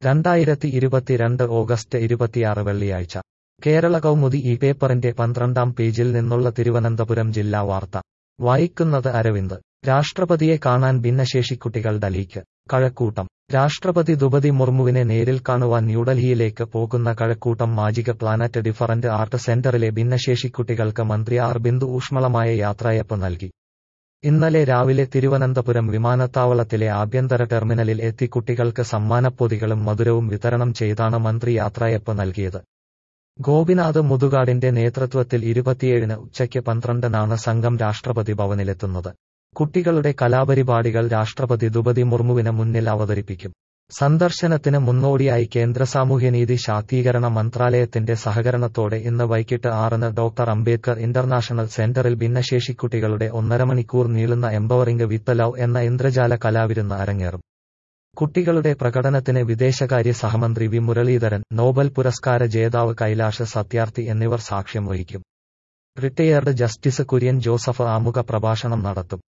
രണ്ടായിരത്തി ഇരുപത്തിരണ്ട് ഓഗസ്റ്റ് ഇരുപത്തിയാറ് വെള്ളിയാഴ്ച കേരള കൗമുദി ഈ പേപ്പറിന്റെ പന്ത്രണ്ടാം പേജിൽ നിന്നുള്ള തിരുവനന്തപുരം ജില്ലാ വാർത്ത വായിക്കുന്നത് അരവിന്ദ് രാഷ്ട്രപതിയെ കാണാൻ ഭിന്നശേഷിക്കുട്ടികൾ ഡൽഹിക്ക് കഴക്കൂട്ടം രാഷ്ട്രപതി ദ്രുപതി മുർമുവിനെ നേരിൽ കാണുവാൻ ന്യൂഡൽഹിയിലേക്ക് പോകുന്ന Kazhakkoottam magic planet different art സെന്ററിലെ ഭിന്നശേഷിക്കുട്ടികൾക്ക് മന്ത്രി ആർ ബിന്ദു ഊഷ്മളമായ യാത്രയപ്പ് നൽകി ഇന്നലെ രാവിലെ തിരുവനന്തപുരം വിമാനത്താവളത്തിലെ ആഭ്യന്തര ടെർമിനലിൽ എത്തി കുട്ടികൾക്ക് സമ്മാനപ്പൊതികളും മധുരവും വിതരണം ചെയ്താണ് മന്ത്രി യാത്രയപ്പ് നൽകിയത് ഗോപിനാഥ് മുതുകാടിന്റെ നേതൃത്വത്തിൽ ഇരുപത്തിയേഴിന് ഉച്ചയ്ക്ക് പന്ത്രണ്ടിനാണ് സംഘം രാഷ്ട്രപതി ഭവനിലെത്തുന്നത് കുട്ടികളുടെ കലാപരിപാടികൾ രാഷ്ട്രപതി ദ്രുപതി മുർമുവിന് മുന്നിൽ അവതരിപ്പിക്കും സന്ദർശനത്തിന് മുന്നോടിയായി കേന്ദ്ര സാമൂഹ്യനീതി ശാക്തീകരണ മന്ത്രാലയത്തിന്റെ സഹകരണത്തോടെ ഇന്ന് വൈകിട്ട് ആറിന് ഡോക്ടർ അംബേദ്കർ ഇന്റർനാഷണൽ സെന്ററിൽ ഭിന്നശേഷിക്കുട്ടികളുടെ ഒന്നര മണിക്കൂർ നീളുന്ന എംപവറിംഗ് വിത്ത് ലവ് എന്ന ഇന്ദ്രജാല കലാവിരുന്ന് അരങ്ങേറും കുട്ടികളുടെ പ്രകടനത്തിന് വിദേശകാര്യ സഹമന്ത്രി വി മുരളീധരൻ നോബൽ പുരസ്കാര ജേതാവ് കൈലാഷ് സത്യാർത്ഥി എന്നിവർ സാക്ഷ്യം വഹിക്കും റിട്ടയേർഡ് ജസ്റ്റിസ് കുര്യൻ ജോസഫ് ആമുഖ പ്രഭാഷണം നടത്തും